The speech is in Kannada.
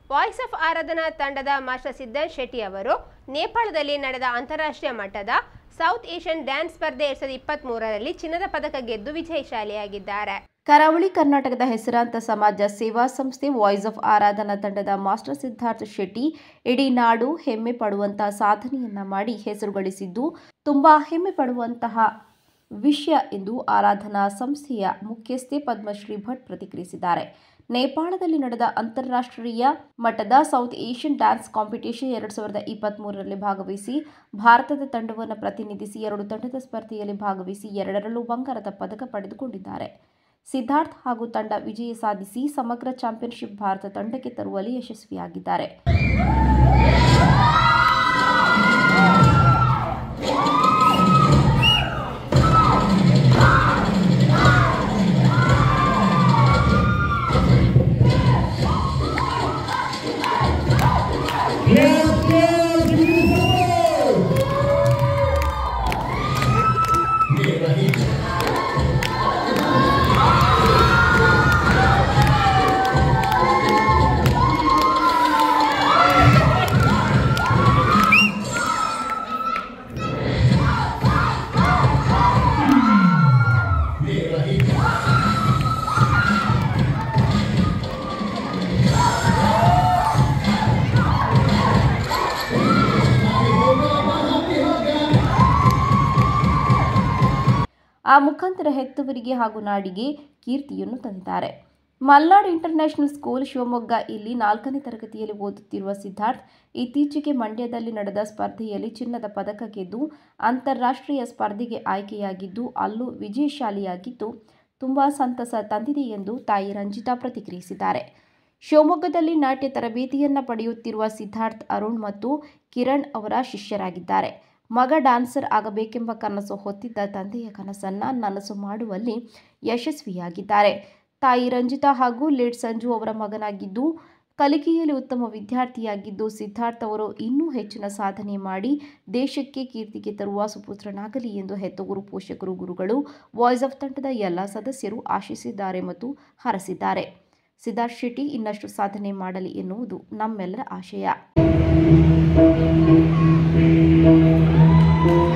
ವಾಯ್ಸ್ ಆಫ್ ಆರಾಧನಾ ತಂಡದ ಮಾಸ್ಟರ್ ಸಿದ್ಧಾಂತ್ ಶೆಟ್ಟಿ ಅವರು ನೇಪಾಳದಲ್ಲಿ ನಡೆದ ಅಂತಾರಾಷ್ಟ್ರೀಯ ಮಟ್ಟದ ಸೌತ್ ಏಷ್ಯನ್ ಡ್ಯಾನ್ಸ್ ಸ್ಪರ್ಧೆ ಎರಡ್ ಸಾವಿರದ ಇಪ್ಪತ್ತ್ ಮೂರರಲ್ಲಿ ಚಿನ್ನದ ಪದಕ ಗೆದ್ದು ವಿಜಯಶಾಲಿಯಾಗಿದ್ದಾರೆ ಕರಾವಳಿ ಕರ್ನಾಟಕದ ಹೆಸರಾಂತ ಸಮಾಜ ಸೇವಾ ಸಂಸ್ಥೆ ವಾಯ್ಸ್ ಆಫ್ ಆರಾಧನಾ ತಂಡದ ಮಾಸ್ಟರ್ ಸಿದ್ಧಾರ್ಥ ಶೆಟ್ಟಿ ಇಡೀ ನಾಡು ಹೆಮ್ಮೆ ಪಡುವಂತಹ ಸಾಧನೆಯನ್ನ ಮಾಡಿ ಹೆಸರು ಗಳಿಸಿದ್ದು ತುಂಬಾ ಹೆಮ್ಮೆ ಪಡುವಂತಹ ವಿಷಯ ಎಂದು ಆರಾಧನಾ ಸಂಸ್ಥೆಯ ಮುಖ್ಯಸ್ಥೆ ಪದ್ಮಶ್ರೀ ಭಟ್ ಪ್ರತಿಕ್ರಿಯಿಸಿದ್ದಾರೆ ನೇಪಾಳದಲ್ಲಿ ನಡೆದ ಅಂತಾರಾಷ್ಟ್ರೀಯ ಮಟ್ಟದ ಸೌತ್ ಏಷ್ಯನ್ ಡ್ಯಾನ್ಸ್ ಕಾಂಪಿಟೇಷನ್ ಎರಡು ಸಾವಿರದ ಇಪ್ಪತ್ತ್ ಮೂರರಲ್ಲಿ ಭಾಗವಹಿಸಿ ಭಾರತದ ತಂಡವನ್ನು ಪ್ರತಿನಿಧಿಸಿ ಎರಡು ತಂಡದ ಸ್ಪರ್ಧೆಯಲ್ಲಿ ಭಾಗವಹಿಸಿ ಎರಡರಲ್ಲೂ ಬಂಗಾರದ ಪದಕ ಪಡೆದುಕೊಂಡಿದ್ದಾರೆ ಸಿದ್ಧಾರ್ಥ್ ಹಾಗೂ ತಂಡ ವಿಜಯ ಸಾಧಿಸಿ ಸಮಗ್ರ ಚಾಂಪಿಯನ್ಶಿಪ್ ಭಾರತ ತಂಡಕ್ಕೆ ತರುವಲ್ಲಿ ಯಶಸ್ವಿಯಾಗಿದ್ದಾರೆ ಆ ಮುಖಾಂತರ ಹೆತ್ತವರಿಗೆ ಹಾಗೂ ನಾಡಿಗೆ ಕೀರ್ತಿಯನ್ನು ತಂದಿದ್ದಾರೆ ಮಲ್ನಾಡ್ ಇಂಟರ್ನ್ಯಾಷನಲ್ ಸ್ಕೂಲ್ ಶಿವಮೊಗ್ಗ ಇಲ್ಲಿ ನಾಲ್ಕನೇ ತರಗತಿಯಲ್ಲಿ ಓದುತ್ತಿರುವ ಸಿದ್ಧಾರ್ಥ್ ಇತ್ತೀಚೆಗೆ ಮಂಡ್ಯದಲ್ಲಿ ನಡೆದ ಸ್ಪರ್ಧೆಯಲ್ಲಿ ಚಿನ್ನದ ಪದಕ ಗೆದ್ದು ಅಂತಾರಾಷ್ಟ್ರೀಯ ಸ್ಪರ್ಧೆಗೆ ಆಯ್ಕೆಯಾಗಿದ್ದು ಅಲ್ಲೂ ವಿಜಯಶಾಲಿಯಾಗಿದ್ದು ತುಂಬ ಸಂತಸ ತಂದಿದೆ ಎಂದು ತಾಯಿ ರಂಜಿತಾ ಪ್ರತಿಕ್ರಿಯಿಸಿದ್ದಾರೆ ಶಿವಮೊಗ್ಗದಲ್ಲಿ ನಾಟ್ಯ ತರಬೇತಿಯನ್ನು ಪಡೆಯುತ್ತಿರುವ ಸಿದ್ಧಾರ್ಥ್ ಅರುಣ್ ಮತ್ತು ಕಿರಣ್ ಅವರ ಶಿಷ್ಯರಾಗಿದ್ದಾರೆ ಮಗ ಡ್ಯಾನ್ಸರ್ ಆಗಬೇಕೆಂಬ ಕನಸು ಹೊತ್ತಿದ್ದ ತಂದೆಯ ಕನಸನ್ನ ನನಸು ಮಾಡುವಲ್ಲಿ ಯಶಸ್ವಿಯಾಗಿದ್ದಾರೆ ತಾಯಿ ರಂಜಿತಾ ಹಾಗೂ ಲೇಟ್ ಸಂಜು ಅವರ ಮಗನಾಗಿದ್ದು ಕಲಿಕೆಯಲ್ಲಿ ಉತ್ತಮ ವಿದ್ಯಾರ್ಥಿಯಾಗಿದ್ದು ಸಿದ್ಧಾರ್ಥ್ ಅವರು ಇನ್ನೂ ಹೆಚ್ಚಿನ ಸಾಧನೆ ಮಾಡಿ ದೇಶಕ್ಕೆ ಕೀರ್ತಿಗೆ ತರುವ ಸುಪುತ್ರನಾಗಲಿ ಎಂದು ಹೆತ್ತಗುರು ಪೋಷಕರು ಗುರುಗಳು ವಾಯ್ಸ್ ಆಫ್ ತಂಡದ ಎಲ್ಲ ಸದಸ್ಯರು ಆಶಿಸಿದ್ದಾರೆ ಮತ್ತು ಹರಸಿದ್ದಾರೆ ಸಿದ್ಧಾರ್ಥ್ ಶೆಟ್ಟಿ ಇನ್ನಷ್ಟು ಸಾಧನೆ ಮಾಡಲಿ ಎನ್ನುವುದು ನಮ್ಮೆಲ್ಲರ ಆಶಯ